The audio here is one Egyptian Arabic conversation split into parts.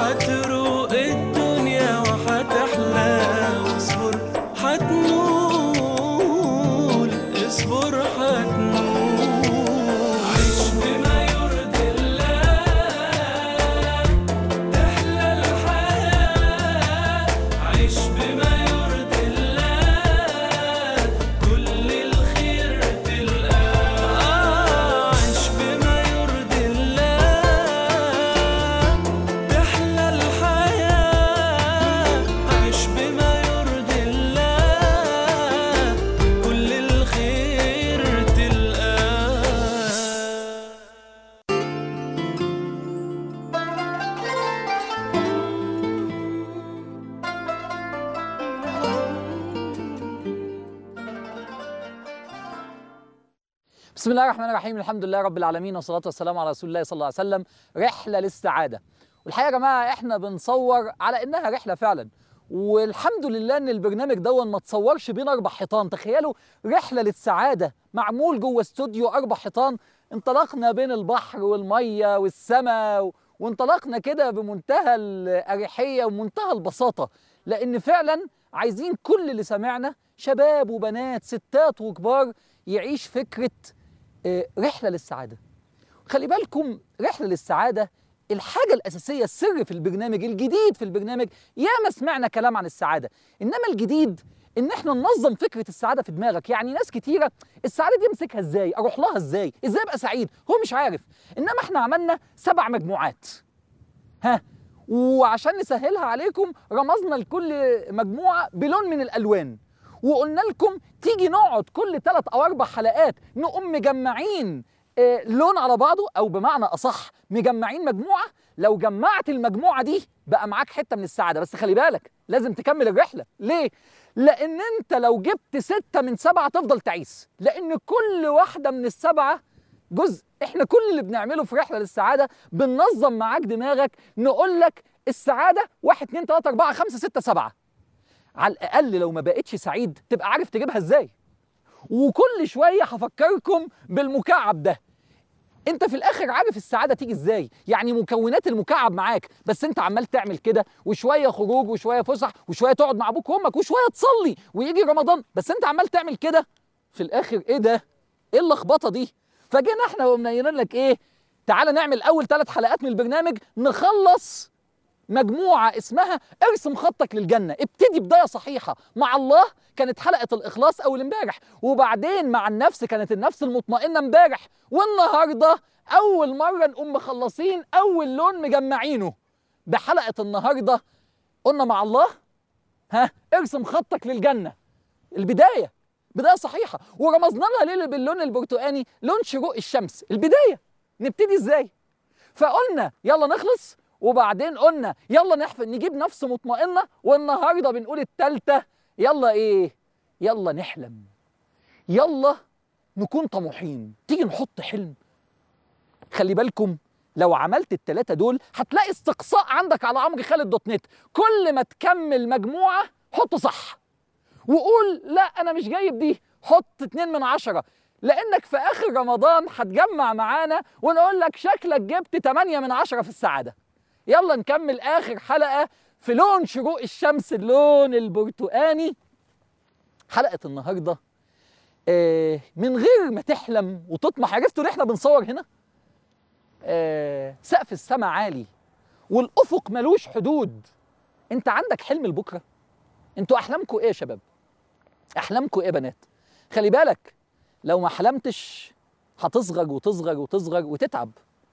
هتروق الدنيا وهتحلى واصبر هتنول اصبر هتنول عيش بما يرضي الله تحلى الحياة عيش بما يرضي الله كل الخير تلقاه عيش بما يرضي الله تحلى الحياة عيش بما يرضي الله كل الخير تلقاه بسم الله الرحمن الرحيم الحمد لله رب العالمين والصلاة والسلام على رسول الله صلى الله عليه وسلم رحلة للسعادة والحقيقة يا جماعة احنا بنصور على انها رحلة فعلا والحمد لله ان البرنامج دون ما تصورش بين اربع حيطان تخيلوا رحلة للسعادة معمول جوه استوديو اربع حيطان انطلقنا بين البحر والمية والسماء و- وانطلقنا كده بمنتهى الأريحية ومنتهى البساطة لأن فعلا عايزين كل اللي سمعنا شباب وبنات ستات وكبار يعيش فكرة آه، رحلة للسعادة خلي بالكم رحلة للسعادة الحاجة الأساسية السر في البرنامج الجديد في البرنامج ياما سمعنا كلام عن السعادة إنما الجديد إن إحنا ننظم فكرة السعادة في دماغك يعني ناس كتيرة السعادة دي أمسكها إزاي أروح لها إزاي إزاي أبقى سعيد هو مش عارف إنما إحنا عملنا سبع مجموعات ها وعشان نسهلها عليكم رمزنا لكل مجموعة بلون من الألوان وقلنا لكم تيجي نقعد كل ثلاث أو أربع حلقات نقوم مجمعين آه، لون على بعضه أو بمعنى أصح مجمعين مجموعة لو جمعت المجموعة دي بقى معاك حتة من السعادة بس خلي بالك لازم تكمل الرحلة ليه؟ لأن أنت لو جبت ستة من سبعة تفضل تعيس لأن كل واحدة من السبعة جزء احنا كل اللي بنعمله في رحله للسعاده بننظم معاك دماغك نقول لك السعاده 1 2 3 4 5 6 7 على الاقل لو ما بقتش سعيد تبقى عارف تجيبها ازاي وكل شويه هفكركم بالمكعب ده انت في الاخر عارف السعاده تيجي ازاي يعني مكونات المكعب معاك بس انت عمال تعمل كده وشويه خروج وشويه فسح وشويه تقعد مع ابوك وامك وشويه تصلي ويجي رمضان بس انت عمال تعمل كده في الاخر ايه ده ايه اللخبطه دي فجينا احنا ومنينين لك ايه تعالى نعمل اول ثلاث حلقات من البرنامج نخلص مجموعة اسمها ارسم خطك للجنة ابتدي بداية صحيحة مع الله كانت حلقة الإخلاص أول امبارح وبعدين مع النفس كانت النفس المطمئنة امبارح والنهاردة أول مرة نقوم مخلصين أول لون مجمعينه بحلقة النهاردة قلنا مع الله ها ارسم خطك للجنة البداية بداية صحيحة ورمزنا لها ليه باللون البرتقاني لون شروق الشمس البداية نبتدي ازاي فقلنا يلا نخلص وبعدين قلنا يلا نحف نجيب نفس مطمئنة والنهاردة بنقول التالتة يلا ايه يلا نحلم يلا نكون طموحين تيجي نحط حلم خلي بالكم لو عملت التلاتة دول هتلاقي استقصاء عندك على عمرو خالد دوت نت كل ما تكمل مجموعة حط صح وقول لا انا مش جايب دي حط اتنين من عشرة لانك في اخر رمضان هتجمع معانا ونقول لك شكلك جبت تمانية من عشرة في السعادة يلا نكمل اخر حلقة في لون شروق الشمس اللون البرتقاني حلقة النهاردة آه من غير ما تحلم وتطمح عرفتوا ليه احنا بنصور هنا آه سقف السماء عالي والافق ملوش حدود انت عندك حلم لبكره انتوا احلامكم ايه يا شباب احلامكم ايه يا بنات خلي بالك لو ما حلمتش هتصغر وتصغر وتصغر وتتعب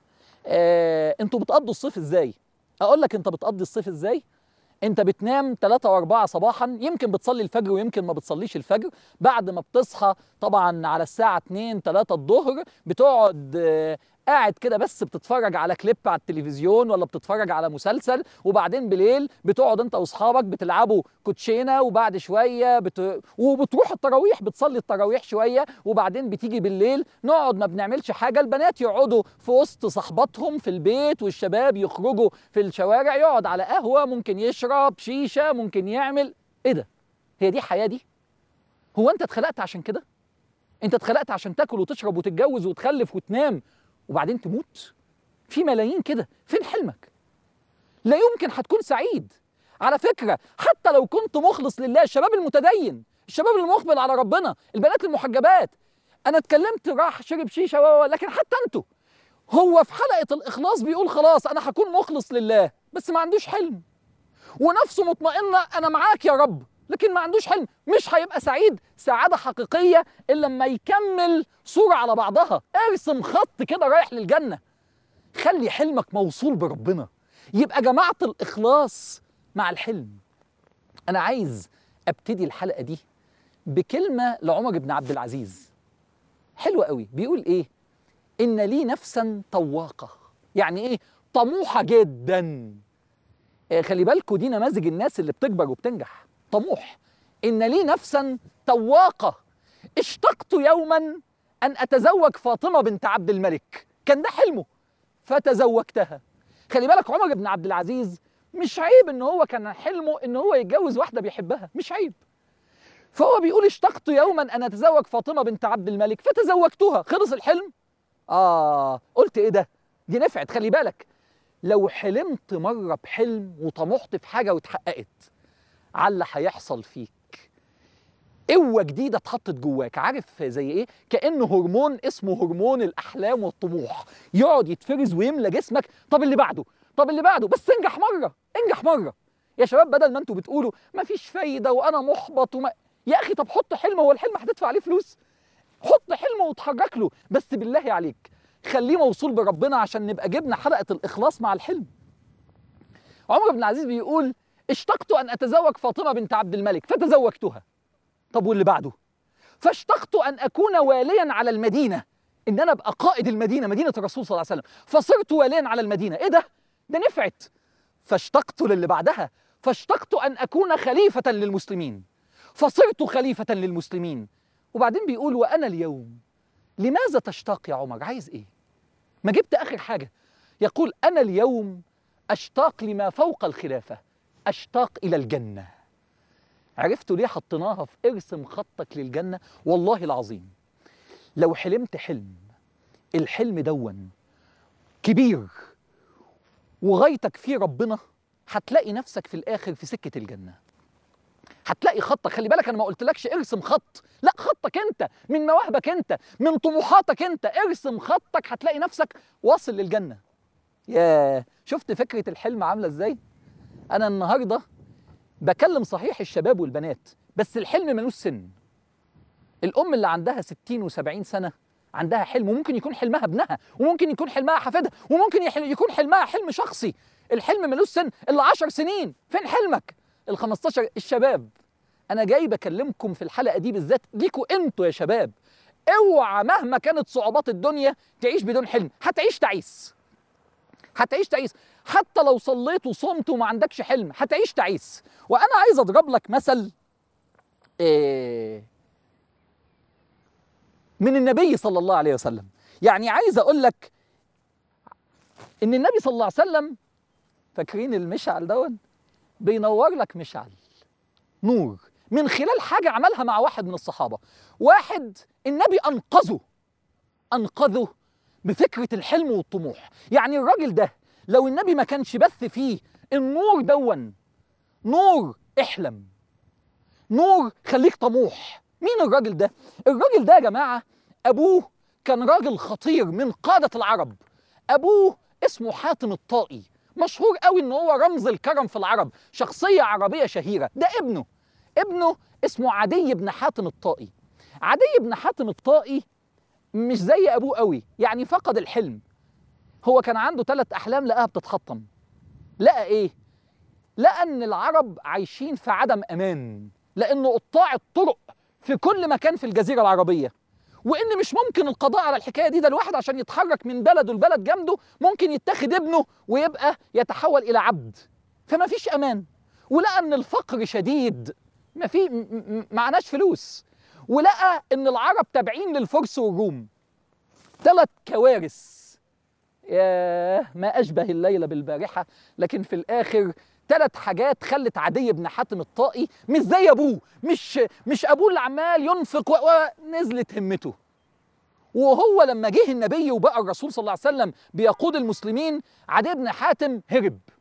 آه، انتوا بتقضوا الصيف ازاي اقول لك انت بتقضي الصيف ازاي انت بتنام 3 و4 صباحا يمكن بتصلي الفجر ويمكن ما بتصليش الفجر بعد ما بتصحى طبعا على الساعه 2 3 الظهر بتقعد آه، قاعد كده بس بتتفرج على كليب على التلفزيون ولا بتتفرج على مسلسل وبعدين بالليل بتقعد انت واصحابك بتلعبوا كوتشينه وبعد شويه بت... وبتروح التراويح بتصلي التراويح شويه وبعدين بتيجي بالليل نقعد ما بنعملش حاجه البنات يقعدوا في وسط صحباتهم في البيت والشباب يخرجوا في الشوارع يقعد على قهوه ممكن يشرب شيشه ممكن يعمل ايه ده هي دي حياه دي هو انت اتخلقت عشان كده انت اتخلقت عشان تاكل وتشرب وتتجوز وتخلف وتنام وبعدين تموت في ملايين كده فين حلمك لا يمكن هتكون سعيد على فكره حتى لو كنت مخلص لله الشباب المتدين الشباب المقبل على ربنا البنات المحجبات انا اتكلمت راح شرب شيشه و- و- لكن حتى انتوا هو في حلقه الاخلاص بيقول خلاص انا هكون مخلص لله بس ما عندوش حلم ونفسه مطمئنه انا معاك يا رب لكن ما عندوش حلم مش هيبقى سعيد سعاده حقيقيه الا لما يكمل صوره على بعضها ارسم خط كده رايح للجنه خلي حلمك موصول بربنا يبقى جماعه الاخلاص مع الحلم انا عايز ابتدي الحلقه دي بكلمه لعمر بن عبد العزيز حلوه قوي بيقول ايه ان لي نفسا طواقه يعني ايه طموحه جدا آه، خلي بالكوا دي نماذج الناس اللي بتكبر وبتنجح طموح ان لي نفسا طواقه اشتقت يوما ان اتزوج فاطمه بنت عبد الملك كان ده حلمه فتزوجتها خلي بالك عمر بن عبد العزيز مش عيب ان هو كان حلمه ان هو يتجوز واحده بيحبها مش عيب فهو بيقول اشتقت يوما ان اتزوج فاطمه بنت عبد الملك فتزوجتها خلص الحلم اه قلت ايه ده دي نفعت خلي بالك لو حلمت مره بحلم وطمحت في حاجه واتحققت على اللي هيحصل فيك قوه جديده اتحطت جواك عارف زي ايه كانه هرمون اسمه هرمون الاحلام والطموح يقعد يتفرز ويملى جسمك طب اللي بعده طب اللي بعده بس انجح مره انجح مره يا شباب بدل ما انتوا بتقولوا مفيش فايده وانا محبط وما يا اخي طب حط حلم هو الحلم هتدفع عليه فلوس حط حلم واتحرك له بس بالله عليك خليه موصول بربنا عشان نبقى جبنا حلقه الاخلاص مع الحلم عمر بن العزيز بيقول اشتقت ان اتزوج فاطمه بنت عبد الملك فتزوجتها طب واللي بعده فاشتقت ان اكون واليا على المدينه ان انا ابقى قائد المدينه مدينه الرسول صلى الله عليه وسلم فصرت واليا على المدينه ايه ده ده نفعت فاشتقت للي بعدها فاشتقت ان اكون خليفه للمسلمين فصرت خليفه للمسلمين وبعدين بيقول وانا اليوم لماذا تشتاق يا عمر عايز ايه ما جبت اخر حاجه يقول انا اليوم اشتاق لما فوق الخلافه اشتاق الى الجنه عرفتوا ليه حطيناها في ارسم خطك للجنه والله العظيم لو حلمت حلم الحلم دون كبير وغايتك فيه ربنا هتلاقي نفسك في الاخر في سكه الجنه هتلاقي خطك خلي بالك انا ما قلتلكش ارسم خط لا خطك انت من مواهبك انت من طموحاتك انت ارسم خطك هتلاقي نفسك واصل للجنه ياه شفت فكره الحلم عامله ازاي انا النهارده بكلم صحيح الشباب والبنات بس الحلم ملوش سن الام اللي عندها 60 و70 سنه عندها حلم وممكن يكون حلمها ابنها وممكن يكون حلمها حفيدها وممكن يحل- يكون حلمها حلم شخصي الحلم ملوش سن الا 10 سنين فين حلمك ال 15 الشباب انا جاي بكلمكم في الحلقه دي بالذات ليكوا انتوا يا شباب اوعى مهما كانت صعوبات الدنيا تعيش بدون حلم هتعيش تعيس هتعيش تعيس حتى لو صليت وصمت وما عندكش حلم هتعيش تعيس وانا عايز اضرب لك مثل إيه من النبي صلى الله عليه وسلم يعني عايز اقول لك ان النبي صلى الله عليه وسلم فاكرين المشعل دون بينور لك مشعل نور من خلال حاجه عملها مع واحد من الصحابه واحد النبي انقذه انقذه بفكره الحلم والطموح يعني الراجل ده لو النبي ما كانش بث فيه النور دون نور احلم نور خليك طموح مين الراجل ده الراجل ده يا جماعه ابوه كان راجل خطير من قاده العرب ابوه اسمه حاتم الطائي مشهور قوي ان هو رمز الكرم في العرب شخصيه عربيه شهيره ده ابنه ابنه اسمه عدي بن حاتم الطائي عدي بن حاتم الطائي مش زي ابوه قوي يعني فقد الحلم هو كان عنده ثلاث احلام لقاها بتتحطم لقى ايه لقى ان العرب عايشين في عدم امان لان قطاع الطرق في كل مكان في الجزيره العربيه وان مش ممكن القضاء على الحكايه دي ده الواحد عشان يتحرك من بلده لبلد جنبه ممكن يتخذ ابنه ويبقى يتحول الى عبد فما فيش امان ولقى ان الفقر شديد ما في م- م- معناش فلوس ولقى ان العرب تابعين للفرس والروم ثلاث كوارث ياه ما اشبه الليله بالبارحه لكن في الاخر ثلاث حاجات خلت عدي بن حاتم الطائي مش زي ابوه مش مش ابوه اللي عمال ينفق و- ونزلت همته وهو لما جه النبي وبقى الرسول صلى الله عليه وسلم بيقود المسلمين عدي بن حاتم هرب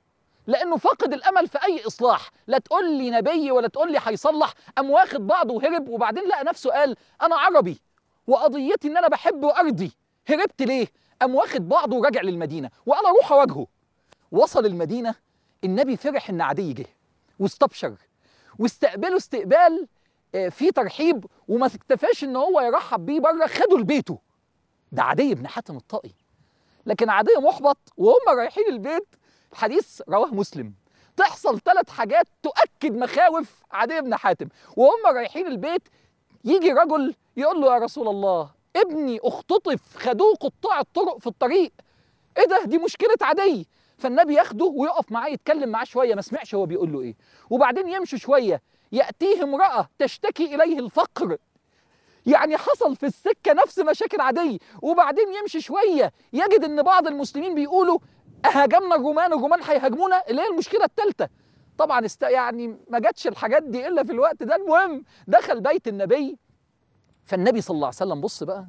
لانه فقد الامل في اي اصلاح لا تقول لي نبي ولا تقول لي هيصلح قام واخد بعضه وهرب وبعدين لقى نفسه قال انا عربي وقضيتي ان انا بحب ارضي هربت ليه قام واخد بعضه ورجع للمدينه وقال اروح اواجهه وصل المدينه النبي فرح ان عدي جه واستبشر واستقبله استقبال آه، فيه ترحيب وما اكتفاش ان هو يرحب بيه بره خده لبيته ده عدي بن حاتم الطائي لكن عدي محبط وهم رايحين البيت الحديث رواه مسلم تحصل ثلاث حاجات تؤكد مخاوف عدي بن حاتم وهم رايحين البيت يجي رجل يقول له يا رسول الله ابني اختطف خدوه قطاع الطرق في الطريق ايه ده دي مشكله عدي فالنبي ياخده ويقف معاه يتكلم معاه شويه ما سمعش هو بيقول له ايه وبعدين يمشوا شويه ياتيه امراه تشتكي اليه الفقر يعني حصل في السكه نفس مشاكل عاديه وبعدين يمشي شويه يجد ان بعض المسلمين بيقولوا هاجمنا الرومان الرومان هيهاجمونا اللي هي المشكله الثالثه طبعا است... يعني ما جاتش الحاجات دي الا في الوقت ده المهم دخل بيت النبي فالنبي صلى الله عليه وسلم بص بقى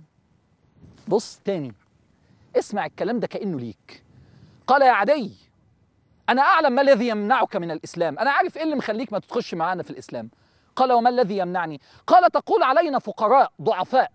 بص تاني اسمع الكلام ده كانه ليك قال يا عدي انا اعلم ما الذي يمنعك من الاسلام انا عارف ايه اللي مخليك ما تدخلش معانا في الاسلام قال وما الذي يمنعني قال تقول علينا فقراء ضعفاء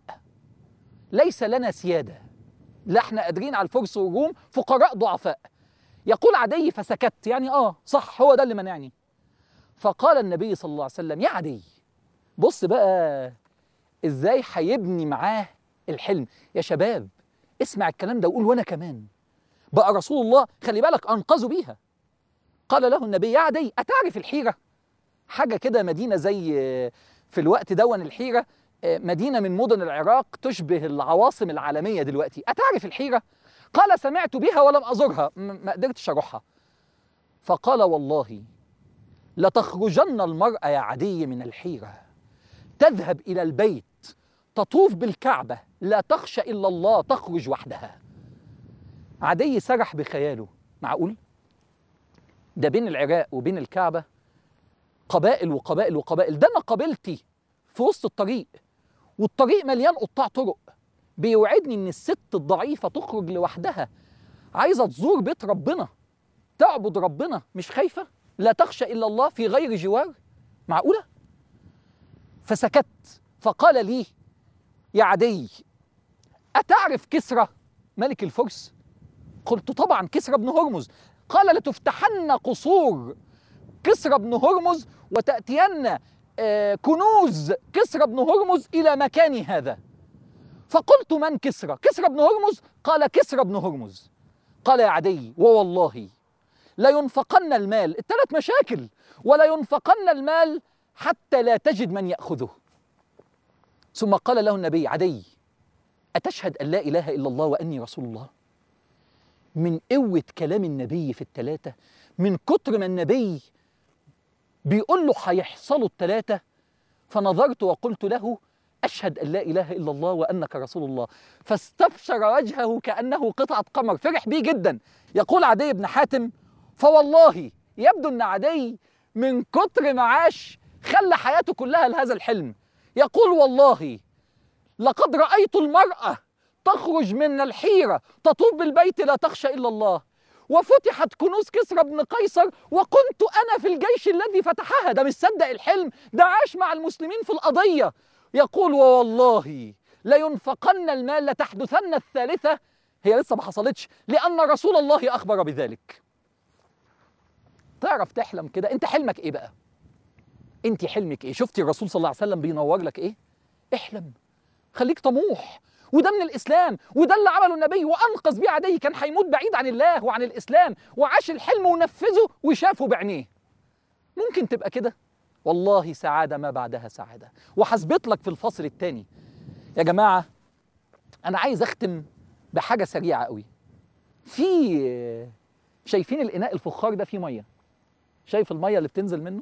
ليس لنا سياده لا احنا قادرين على الفرس والروم فقراء ضعفاء يقول عدي فسكت يعني اه صح هو ده اللي منعني فقال النبي صلى الله عليه وسلم يا عدي بص بقى ازاي هيبني معاه الحلم يا شباب اسمع الكلام ده وقول وانا كمان بقى رسول الله خلي بالك انقذوا بيها قال له النبي يا عدي اتعرف الحيره حاجه كده مدينه زي في الوقت دون الحيره مدينه من مدن العراق تشبه العواصم العالميه دلوقتي اتعرف الحيره قال سمعت بها ولم ازرها م- ما قدرتش اروحها فقال والله لتخرجن المراه يا عدي من الحيره تذهب الى البيت تطوف بالكعبه لا تخشى الا الله تخرج وحدها عدي سرح بخياله معقول ده بين العراق وبين الكعبه قبائل وقبائل وقبائل ده انا قابلتي في وسط الطريق والطريق مليان قطاع طرق بيوعدني ان الست الضعيفه تخرج لوحدها عايزه تزور بيت ربنا تعبد ربنا مش خايفه لا تخشى الا الله في غير جوار معقوله فسكت فقال لي يا عدي اتعرف كسرى ملك الفرس قلت طبعا كسرى بن هرمز قال لتفتحن قصور كسرى بن هرمز وتأتين آه، كنوز كسرى بن هرمز إلى مكان هذا فقلت من كسرى كسرى بن هرمز قال كسرى بن هرمز قال يا عدي ووالله لا ينفقن المال الثلاث مشاكل ولا ينفقن المال حتى لا تجد من يأخذه ثم قال له النبي عدي أتشهد أن لا إله إلا الله وأني رسول الله من قوة كلام النبي في الثلاثة من كتر ما النبي بيقول له هيحصلوا الثلاثة فنظرت وقلت له أشهد أن لا إله إلا الله وأنك رسول الله فاستبشر وجهه كأنه قطعة قمر فرح بيه جدا يقول عدي بن حاتم فوالله يبدو أن عدي من كتر ما عاش خلى حياته كلها لهذا الحلم يقول والله لقد رأيت المرأة تخرج من الحيرة تطوف بالبيت لا تخشى إلا الله وفتحت كنوز كسرى بن قيصر وكنت أنا في الجيش الذي فتحها ده مش صدق الحلم ده عاش مع المسلمين في القضية يقول ووالله لينفقن المال لتحدثن الثالثة هي لسه ما حصلتش لأن رسول الله أخبر بذلك تعرف تحلم كده أنت حلمك إيه بقى أنت حلمك إيه شفتي الرسول صلى الله عليه وسلم بينور لك إيه احلم خليك طموح وده من الاسلام وده اللي عمله النبي وانقذ بيه عدي كان هيموت بعيد عن الله وعن الاسلام وعاش الحلم ونفذه وشافه بعينيه ممكن تبقى كده والله سعاده ما بعدها سعاده وحسبت لك في الفصل الثاني يا جماعه انا عايز اختم بحاجه سريعه قوي في شايفين الاناء الفخار ده فيه ميه شايف الميه اللي بتنزل منه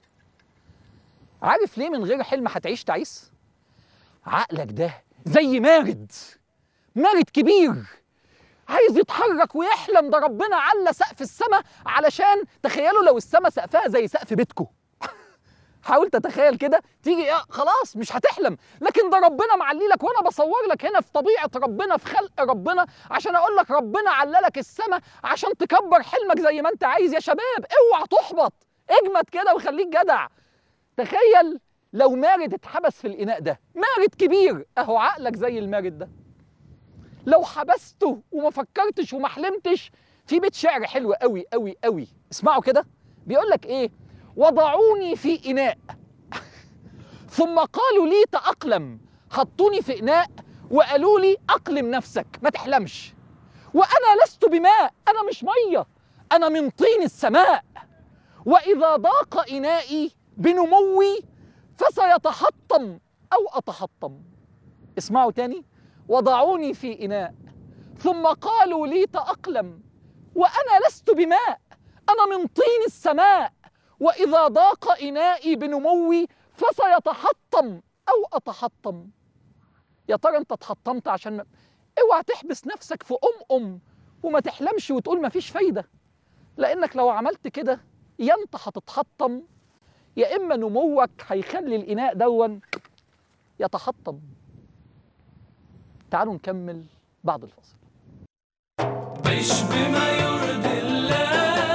عارف ليه من غير حلم هتعيش تعيس عقلك ده زي مارد مارد كبير عايز يتحرك ويحلم ده ربنا على سقف السماء علشان تخيلوا لو السماء سقفها زي سقف بيتكم حاول تتخيل كده تيجي يا خلاص مش هتحلم لكن ده ربنا معلي لك وانا بصور لك هنا في طبيعه ربنا في خلق ربنا عشان اقول لك ربنا عللك السماء عشان تكبر حلمك زي ما انت عايز يا شباب اوعى تحبط اجمد كده وخليك جدع تخيل لو مارد اتحبس في الاناء ده مارد كبير اهو عقلك زي المارد ده لو حبسته وما فكرتش وما حلمتش في بيت شعر حلو قوي قوي قوي اسمعوا كده بيقول لك ايه وضعوني في اناء ثم قالوا لي تأقلم حطوني في اناء وقالوا لي اقلم نفسك ما تحلمش وانا لست بماء انا مش ميه انا من طين السماء واذا ضاق انائي بنموي فسيتحطم او اتحطم اسمعوا تاني وضعوني في اناء ثم قالوا لي تأقلم وأنا لست بماء أنا من طين السماء وإذا ضاق إنائي بنموي فسيتحطم أو أتحطم يا ترى أنت اتحطمت عشان ما... اوعى تحبس نفسك في أم أم وما تحلمش وتقول ما فيش فايدة لأنك لو عملت كده يا أنت هتتحطم يا إما نموك هيخلي الإناء دون يتحطم تعالوا نكمل بعد الفصل عيش بما يرضي الله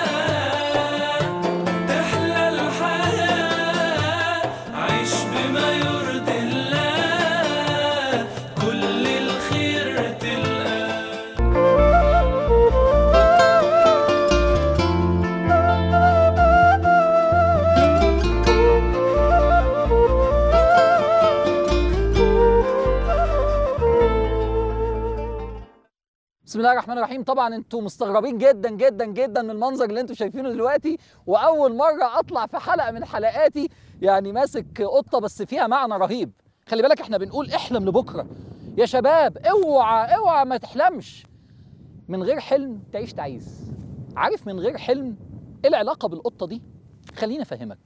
تحلى الحياة عيش بما يرضي الله كل الخير تلقاه بسم الله الرحمن الرحيم طبعا انتوا مستغربين جدا جدا جدا من المنظر اللي انتوا شايفينه دلوقتي واول مره اطلع في حلقه من حلقاتي يعني ماسك قطه بس فيها معنى رهيب خلي بالك احنا بنقول احلم لبكره يا شباب اوعى اوعى ما تحلمش من غير حلم تعيش تعيس عارف من غير حلم ايه العلاقه بالقطه دي خليني افهمك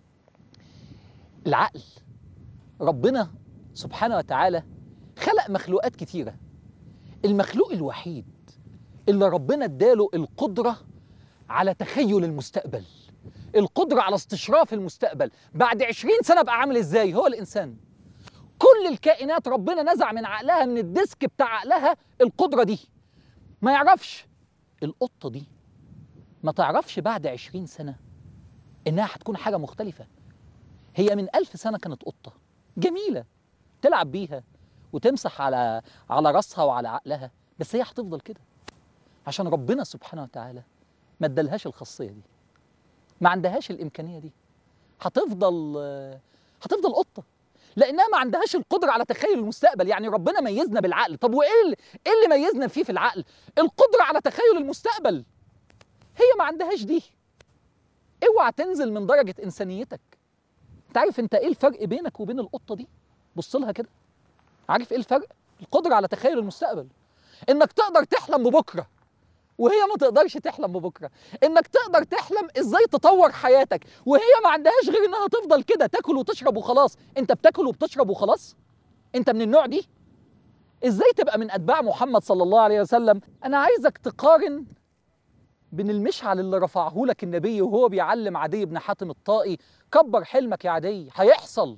العقل ربنا سبحانه وتعالى خلق مخلوقات كتيره المخلوق الوحيد اللي ربنا اداله القدرة على تخيل المستقبل القدرة على استشراف المستقبل بعد عشرين سنة بقى عامل ازاي هو الإنسان كل الكائنات ربنا نزع من عقلها من الديسك بتاع عقلها القدرة دي ما يعرفش القطة دي ما تعرفش بعد عشرين سنة إنها هتكون حاجة مختلفة هي من ألف سنة كانت قطة جميلة تلعب بيها وتمسح على على راسها وعلى عقلها بس هي هتفضل كده عشان ربنا سبحانه وتعالى ما ادالهاش الخاصيه دي ما عندهاش الامكانيه دي هتفضل هتفضل قطه لانها ما عندهاش القدره على تخيل المستقبل يعني ربنا ميزنا بالعقل طب وايه اللي ايه اللي ميزنا فيه في العقل القدره على تخيل المستقبل هي ما عندهاش دي اوعى تنزل من درجه انسانيتك انت عارف انت ايه الفرق بينك وبين القطه دي بص لها كده عارف ايه الفرق القدره على تخيل المستقبل انك تقدر تحلم ببكره وهي ما تقدرش تحلم ببكره انك تقدر تحلم ازاي تطور حياتك وهي ما عندهاش غير انها تفضل كده تاكل وتشرب وخلاص انت بتاكل وبتشرب وخلاص انت من النوع دي ازاي تبقى من اتباع محمد صلى الله عليه وسلم انا عايزك تقارن بين المشعل اللي رفعه لك النبي وهو بيعلم عدي بن حاتم الطائي كبر حلمك يا عدي هيحصل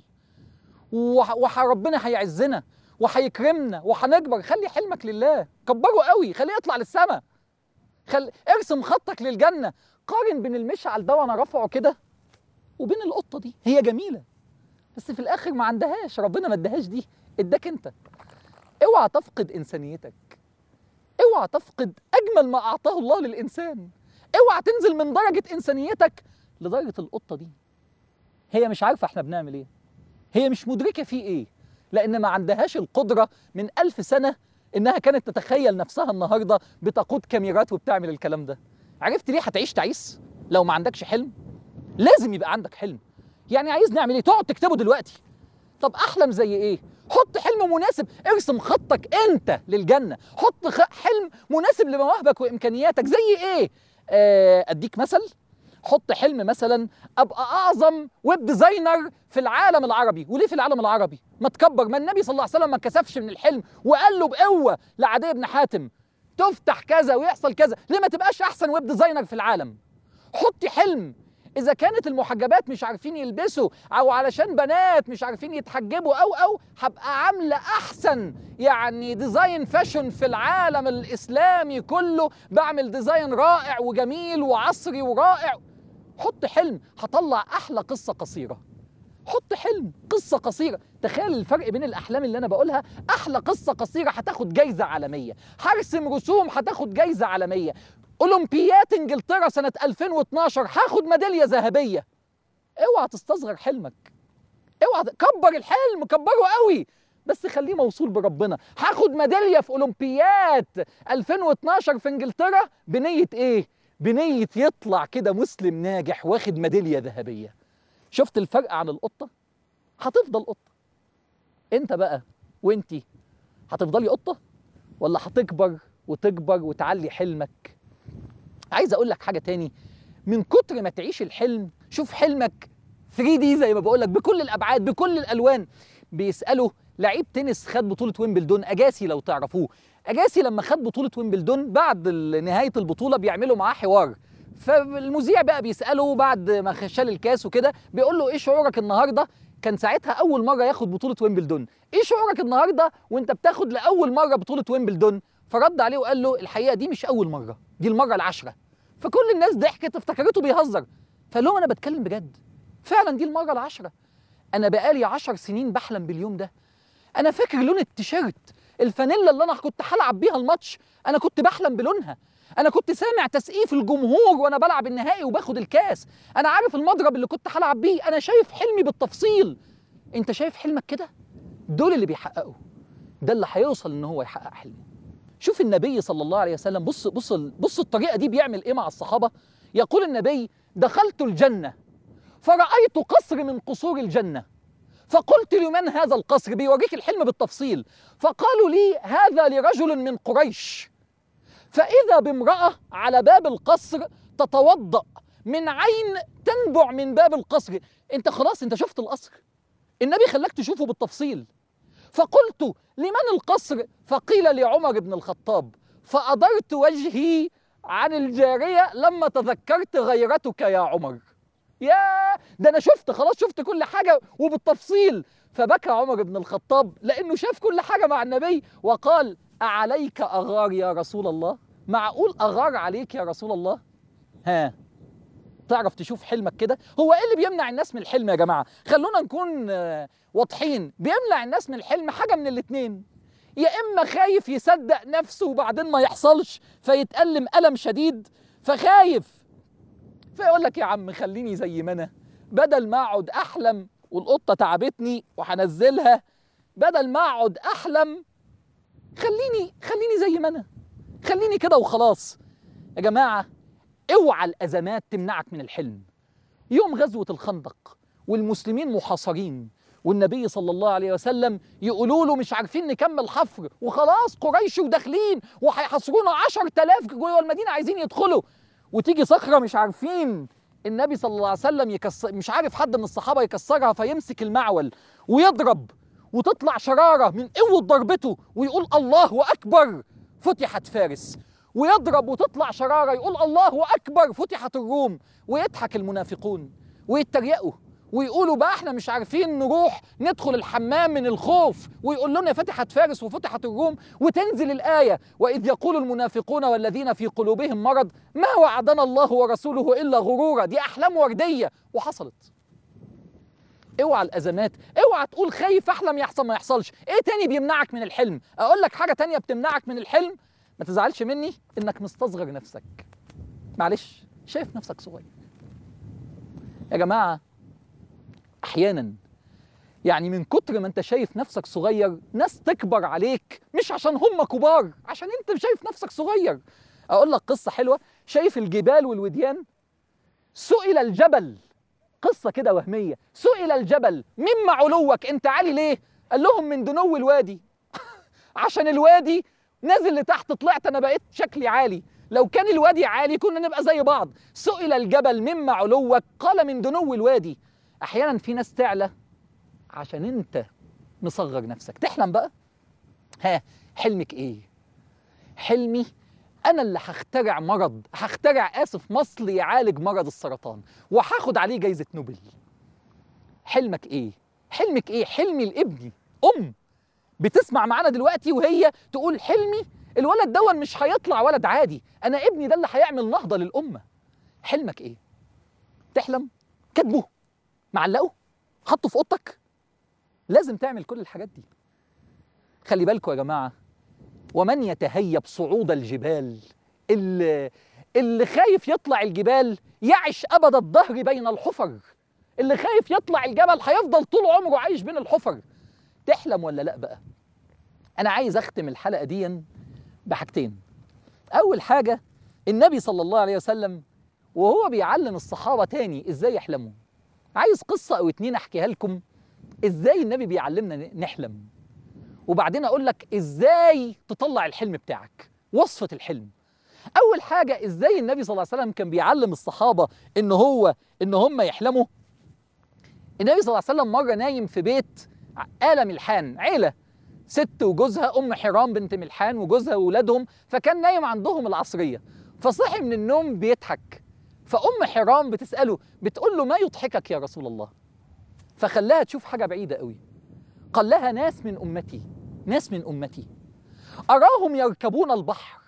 وربنا هيعزنا وهيكرمنا وهنكبر خلي حلمك لله كبره قوي خليه يطلع للسما خل... ارسم خطك للجنه قارن بين المشعل ده وانا رافعه كده وبين القطه دي هي جميله بس في الاخر ما عندهاش ربنا ما اداهاش دي اداك انت اوعى تفقد انسانيتك اوعى تفقد اجمل ما اعطاه الله للانسان اوعى تنزل من درجه انسانيتك لدرجه القطه دي هي مش عارفه احنا بنعمل ايه هي مش مدركه في ايه لان ما عندهاش القدره من ألف سنه انها كانت تتخيل نفسها النهارده بتقود كاميرات وبتعمل الكلام ده عرفت ليه هتعيش تعيس لو ما عندكش حلم لازم يبقى عندك حلم يعني عايز نعمل ايه تقعد تكتبه دلوقتي طب احلم زي ايه حط حلم مناسب ارسم خطك انت للجنه حط حلم مناسب لمواهبك وامكانياتك زي ايه آه اديك مثل حط حلم مثلا ابقى اعظم ويب ديزاينر في العالم العربي وليه في العالم العربي ما تكبر ما النبي صلى الله عليه وسلم ما كسفش من الحلم وقال له بقوه لعدي بن حاتم تفتح كذا ويحصل كذا ليه ما تبقاش احسن ويب ديزاينر في العالم حط حلم اذا كانت المحجبات مش عارفين يلبسوا او علشان بنات مش عارفين يتحجبوا او او هبقى عامله احسن يعني ديزاين فاشن في العالم الاسلامي كله بعمل ديزاين رائع وجميل وعصري ورائع حط حلم هطلع احلى قصه قصيره حط حلم قصة قصيرة تخيل الفرق بين الأحلام اللي أنا بقولها أحلى قصة قصيرة هتاخد جايزة عالمية هرسم رسوم هتاخد جايزة عالمية أولمبيات إنجلترا سنة 2012 هاخد ميدالية ذهبية اوعى تستصغر حلمك اوعى ت- كبر الحلم كبره قوي بس خليه موصول بربنا هاخد ميدالية في أولمبيات 2012 في إنجلترا بنية إيه؟ بنية يطلع كده مسلم ناجح واخد ميدالية ذهبية شفت الفرق عن القطة؟ هتفضل قطة انت بقى وانتي هتفضلي قطة ولا هتكبر وتكبر وتعلي حلمك عايز اقول لك حاجة تاني من كتر ما تعيش الحلم شوف حلمك 3 دي زي ما بقول لك بكل الابعاد بكل الالوان بيسالوا لعيب تنس خد بطولة ويمبلدون اجاسي لو تعرفوه اجاسي لما خد بطولة ويمبلدون بعد ال- نهاية البطولة بيعملوا معاه حوار فالمذيع بقى بيساله بعد ما خشال الكاس وكده بيقول له ايه شعورك النهارده كان ساعتها اول مره ياخد بطوله ويمبلدون ايه شعورك النهارده وانت بتاخد لاول مره بطوله ويمبلدون فرد عليه وقال له الحقيقه دي مش اول مره دي المره العاشره فكل الناس ضحكت افتكرته بيهزر فقال لهم انا بتكلم بجد فعلا دي المره العاشره انا بقالي عشر سنين بحلم باليوم ده انا فاكر لون التيشيرت الفانيلا اللي انا كنت هلعب بيها الماتش انا كنت بحلم بلونها انا كنت سامع تسقيف الجمهور وانا بلعب النهائي وباخد الكاس انا عارف المضرب اللي كنت هلعب بيه انا شايف حلمي بالتفصيل انت شايف حلمك كده دول اللي بيحققوا ده اللي هيوصل ان هو يحقق حلمه شوف النبي صلى الله عليه وسلم بص بص بص الطريقه دي بيعمل ايه مع الصحابه يقول النبي دخلت الجنه فرأيت قصر من قصور الجنه فقلت لمن هذا القصر بيوريك الحلم بالتفصيل فقالوا لي هذا لرجل من قريش فإذا بامرأة على باب القصر تتوضأ من عين تنبع من باب القصر انت خلاص انت شفت القصر النبي خلاك تشوفه بالتفصيل فقلت لمن القصر فقيل لعمر بن الخطاب فأدرت وجهي عن الجارية لما تذكرت غيرتك يا عمر يا ده انا شفت خلاص شفت كل حاجه وبالتفصيل فبكى عمر بن الخطاب لانه شاف كل حاجه مع النبي وقال اعليك اغار يا رسول الله معقول اغار عليك يا رسول الله ها تعرف تشوف حلمك كده هو ايه اللي بيمنع الناس من الحلم يا جماعه خلونا نكون آه، واضحين بيمنع الناس من الحلم حاجه من الاتنين يا اما خايف يصدق نفسه وبعدين ما يحصلش فيتألم ألم شديد فخايف فيقول لك يا عم خليني زي ما انا بدل ما اقعد احلم والقطه تعبتني وهنزلها بدل ما اقعد احلم خليني خليني زي ما انا خليني كده وخلاص يا جماعه اوعى الازمات تمنعك من الحلم يوم غزوه الخندق والمسلمين محاصرين والنبي صلى الله عليه وسلم يقولوا له مش عارفين نكمل حفر وخلاص قريش وداخلين وهيحاصرونا 10000 جوه المدينه عايزين يدخلوا وتيجي صخره مش عارفين النبي صلى الله عليه وسلم يكسر مش عارف حد من الصحابه يكسرها فيمسك المعول ويضرب وتطلع شراره من قوه ضربته ويقول الله اكبر فتحت فارس ويضرب وتطلع شراره يقول الله اكبر فتحت الروم ويضحك المنافقون ويتريقوا ويقولوا بقى احنا مش عارفين نروح ندخل الحمام من الخوف ويقول لنا فتحت فارس وفتحت الروم وتنزل الآية وإذ يقول المنافقون والذين في قلوبهم مرض ما وعدنا الله ورسوله إلا غرورا دي أحلام وردية وحصلت اوعى الازمات اوعى تقول خايف احلم يحصل ما يحصلش ايه تاني بيمنعك من الحلم اقول لك حاجه تانية بتمنعك من الحلم ما تزعلش مني انك مستصغر نفسك معلش شايف نفسك صغير يا جماعه احيانا يعني من كتر ما انت شايف نفسك صغير ناس تكبر عليك مش عشان هم كبار عشان انت شايف نفسك صغير اقول لك قصه حلوه شايف الجبال والوديان سئل الجبل قصه كده وهميه سئل الجبل مما علوك انت عالي ليه قال لهم من دنو الوادي عشان الوادي نازل لتحت طلعت انا بقيت شكلي عالي لو كان الوادي عالي كنا نبقى زي بعض سئل الجبل مما علوك قال من دنو الوادي احيانا في ناس تعلى عشان انت مصغر نفسك تحلم بقى ها حلمك ايه حلمي انا اللي هخترع مرض هخترع اسف مصل يعالج مرض السرطان وهاخد عليه جايزه نوبل حلمك ايه حلمك ايه حلمي لابني ام بتسمع معانا دلوقتي وهي تقول حلمي الولد دون مش هيطلع ولد عادي انا ابني ده اللي هيعمل نهضه للامه حلمك ايه تحلم كاتبه معلقه حطه في اوضتك لازم تعمل كل الحاجات دي خلي بالكم يا جماعه ومن يتهيب صعود الجبال اللي, اللي خايف يطلع الجبال يعش ابد الدهر بين الحفر اللي خايف يطلع الجبل هيفضل طول عمره عايش بين الحفر تحلم ولا لا بقى انا عايز اختم الحلقه دي بحاجتين اول حاجه النبي صلى الله عليه وسلم وهو بيعلم الصحابه تاني ازاي يحلموا عايز قصه او اتنين احكيها لكم ازاي النبي بيعلمنا نحلم وبعدين اقول لك ازاي تطلع الحلم بتاعك وصفه الحلم اول حاجه ازاي النبي صلى الله عليه وسلم كان بيعلم الصحابه ان هو ان هم يحلموا النبي صلى الله عليه وسلم مره نايم في بيت آل ملحان عيله ست وجوزها ام حرام بنت ملحان وجوزها واولادهم فكان نايم عندهم العصريه فصحي من النوم بيضحك فام حرام بتساله بتقول له ما يضحكك يا رسول الله فخلاها تشوف حاجه بعيده قوي قال لها ناس من امتي ناس من امتي اراهم يركبون البحر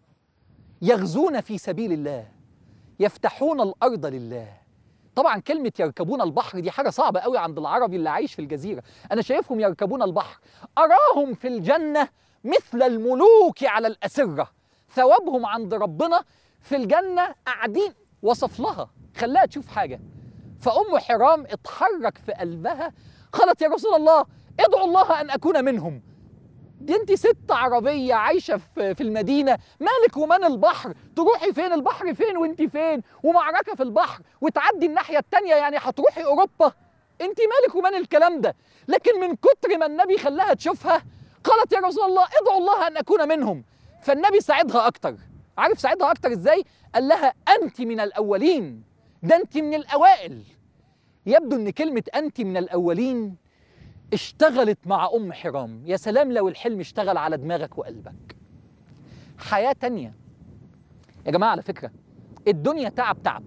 يغزون في سبيل الله يفتحون الارض لله طبعا كلمة يركبون البحر دي حاجة صعبة قوي عند العربي اللي عايش في الجزيرة أنا شايفهم يركبون البحر أراهم في الجنة مثل الملوك على الأسرة ثوابهم عند ربنا في الجنة قاعدين وصف لها خلاها تشوف حاجة فأم حرام اتحرك في قلبها قالت يا رسول الله ادعو الله أن أكون منهم دي انت ست عربية عايشة في في المدينة مالك ومان البحر تروحي فين البحر فين وانت فين ومعركة في البحر وتعدي الناحية التانية يعني هتروحي أوروبا انت مالك ومان الكلام ده لكن من كتر ما النبي خلاها تشوفها قالت يا رسول الله ادعو الله أن أكون منهم فالنبي ساعدها أكتر عارف ساعدها أكتر إزاي قال لها أنت من الأولين ده أنت من الأوائل يبدو أن كلمة أنت من الأولين اشتغلت مع أم حرام يا سلام لو الحلم اشتغل على دماغك وقلبك حياة تانية يا جماعة على فكرة الدنيا تعب تعب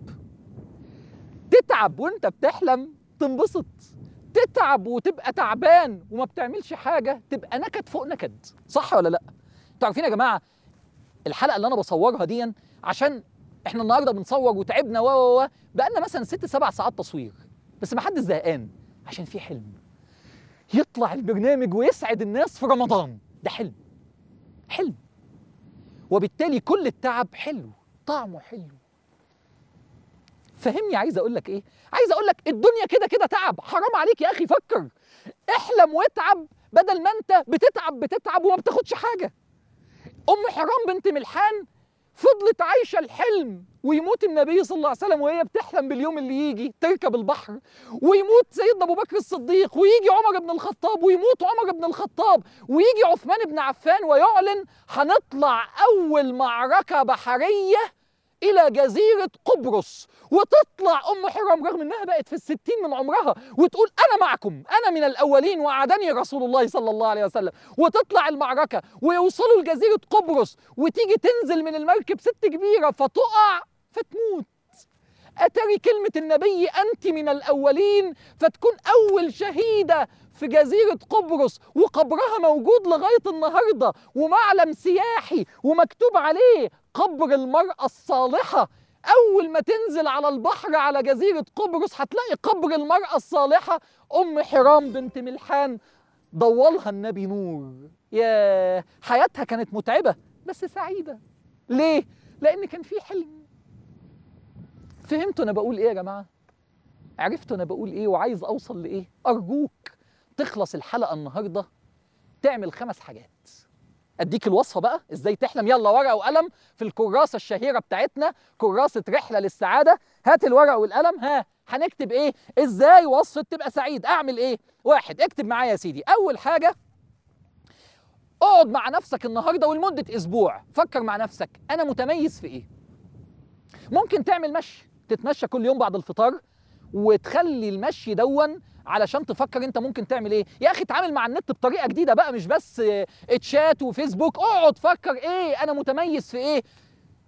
تتعب وانت بتحلم تنبسط تتعب وتبقى تعبان وما بتعملش حاجة تبقى نكد فوق نكد صح ولا لا انتوا عارفين يا جماعة الحلقة اللي أنا بصورها دي عشان احنا النهارده بنصور وتعبنا و و و بقالنا مثلا ست سبع ساعات تصوير بس ما حدش زهقان عشان في حلم يطلع البرنامج ويسعد الناس في رمضان ده حلم حلم وبالتالي كل التعب حلو طعمه حلو فهمني عايز اقول لك ايه عايز اقول لك الدنيا كده كده تعب حرام عليك يا اخي فكر احلم واتعب بدل ما انت بتتعب بتتعب وما بتاخدش حاجه ام حرام بنت ملحان فضلت عايشه الحلم ويموت النبي صلى الله عليه وسلم وهي بتحلم باليوم اللي يجي تركب البحر ويموت سيدنا ابو بكر الصديق ويجي عمر بن الخطاب ويموت عمر بن الخطاب ويجي عثمان بن عفان ويعلن هنطلع اول معركه بحريه الى جزيره قبرص وتطلع ام حرام رغم انها بقت في الستين من عمرها وتقول انا معكم انا من الاولين وعدني رسول الله صلى الله عليه وسلم وتطلع المعركه ويوصلوا لجزيره قبرص وتيجي تنزل من المركب ست كبيره فتقع فتموت أتري كلمة النبي أنت من الأولين فتكون أول شهيدة في جزيرة قبرص وقبرها موجود لغاية النهاردة ومعلم سياحي ومكتوب عليه قبر المرأة الصالحة أول ما تنزل على البحر على جزيرة قبرص هتلاقي قبر المرأة الصالحة أم حرام بنت ملحان ضوالها النبي نور يا حياتها كانت متعبة بس سعيدة ليه؟ لأن كان في حلم فهمتوا انا بقول ايه يا جماعه عرفتوا انا بقول ايه وعايز اوصل لايه ارجوك تخلص الحلقه النهارده تعمل خمس حاجات اديك الوصفه بقى ازاي تحلم يلا ورقه وقلم في الكراسه الشهيره بتاعتنا كراسه رحله للسعاده هات الورقه والقلم ها هنكتب ايه ازاي وصفه تبقى سعيد اعمل ايه واحد اكتب معايا يا سيدي اول حاجه اقعد مع نفسك النهارده ولمده اسبوع فكر مع نفسك انا متميز في ايه ممكن تعمل مشي تتمشى كل يوم بعد الفطار وتخلي المشي دون علشان تفكر انت ممكن تعمل ايه يا اخي اتعامل مع النت بطريقه جديده بقى مش بس اه، اتشات وفيسبوك اقعد فكر ايه انا متميز في ايه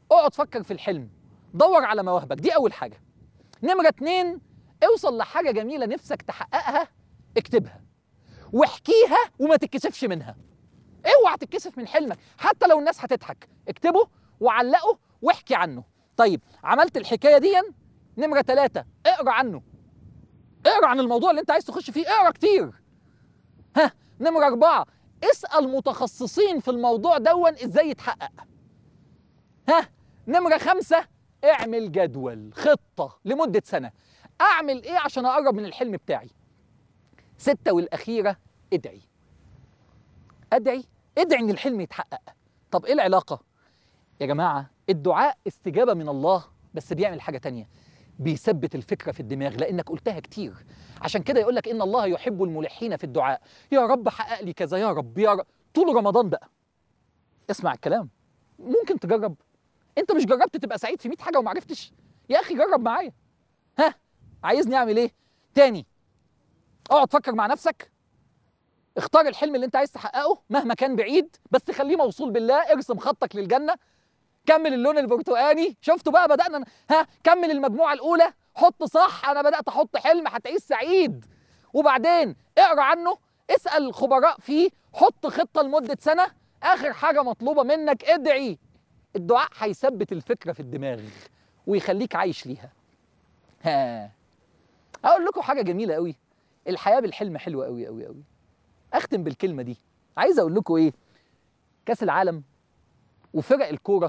اقعد فكر في الحلم دور على مواهبك دي اول حاجه نمره اتنين اوصل لحاجه جميله نفسك تحققها اكتبها واحكيها وما تتكسفش منها اوعى تتكسف من حلمك حتى لو الناس هتضحك اكتبه وعلقه واحكي عنه طيب عملت الحكايه دي نمره ثلاثة اقرا عنه اقرا عن الموضوع اللي انت عايز تخش فيه اقرا كتير ها نمره أربعة اسأل متخصصين في الموضوع دون ازاي يتحقق ها نمرة خمسة اعمل جدول خطة لمدة سنة اعمل ايه عشان اقرب من الحلم بتاعي ستة والأخيرة ادعي ادعي ادعي ان الحلم يتحقق طب ايه العلاقة يا جماعة الدعاء استجابة من الله بس بيعمل حاجة تانية بيثبت الفكرة في الدماغ لأنك قلتها كتير عشان كده يقول لك إن الله يحب الملحين في الدعاء يا رب حقق لي كذا يا رب يا رب طول رمضان بقى اسمع الكلام ممكن تجرب انت مش جربت تبقى سعيد في 100 حاجة وما عرفتش يا أخي جرب معايا ها عايزني أعمل إيه تاني اقعد فكر مع نفسك اختار الحلم اللي انت عايز تحققه مهما كان بعيد بس خليه موصول بالله ارسم خطك للجنه كمل اللون البرتقاني شفتوا بقى بدانا ها كمل المجموعه الاولى حط صح انا بدات احط حلم هتعيش سعيد وبعدين اقرا عنه اسال الخبراء فيه حط خطه لمده سنه اخر حاجه مطلوبه منك ادعي الدعاء هيثبت الفكره في الدماغ ويخليك عايش ليها ها اقول لكم حاجه جميله قوي الحياه بالحلم حلوه قوي قوي قوي اختم بالكلمه دي عايز اقول لكم ايه كاس العالم وفرق الكوره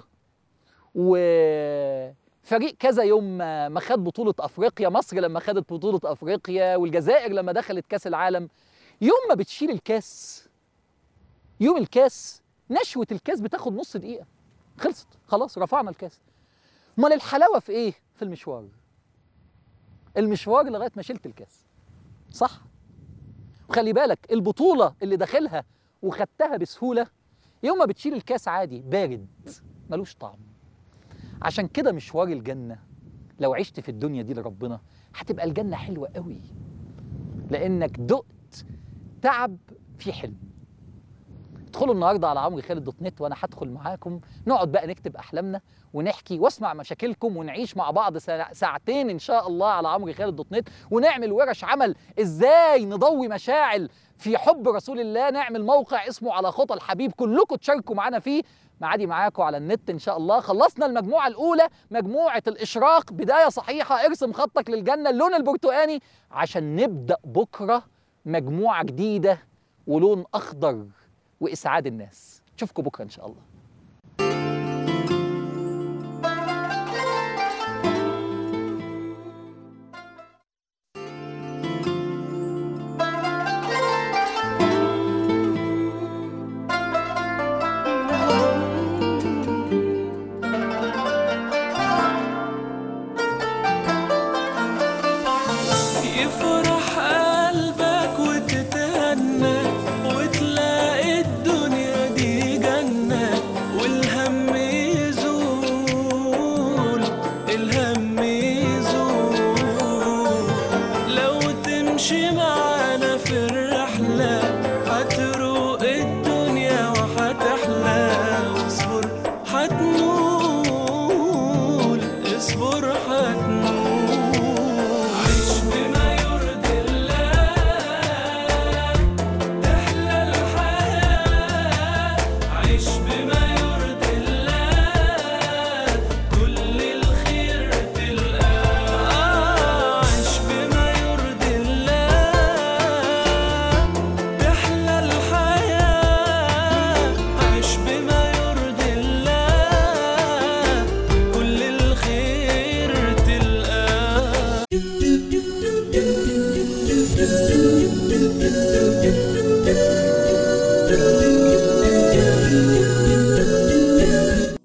وفريق كذا يوم ما ما خد بطوله افريقيا مصر لما خدت بطوله افريقيا والجزائر لما دخلت كاس العالم يوم ما بتشيل الكاس يوم الكاس نشوه الكاس بتاخد نص دقيقه خلصت خلاص رفعنا الكاس امال الحلاوه في ايه في المشوار المشوار لغايه ما شلت الكاس صح وخلي بالك البطولة اللي داخلها وخدتها بسهولة يوم ما بتشيل الكاس عادي بارد ملوش طعم عشان كده مشوار الجنة لو عشت في الدنيا دي لربنا هتبقى الجنة حلوة قوي لأنك دقت تعب في حلم ادخلوا النهارده على عمرو خالد دوت نت وانا هدخل معاكم نقعد بقى نكتب احلامنا ونحكي واسمع مشاكلكم ونعيش مع بعض ساع- ساعتين ان شاء الله على عمرو خالد دوت نت ونعمل ورش عمل ازاي نضوي مشاعل في حب رسول الله نعمل موقع اسمه على خطى الحبيب كلكم تشاركوا معانا فيه معادي معاكم على النت ان شاء الله خلصنا المجموعه الاولى مجموعه الاشراق بدايه صحيحه ارسم خطك للجنه اللون البرتقاني عشان نبدا بكره مجموعه جديده ولون اخضر واسعاد الناس اشوفكم بكره ان شاء الله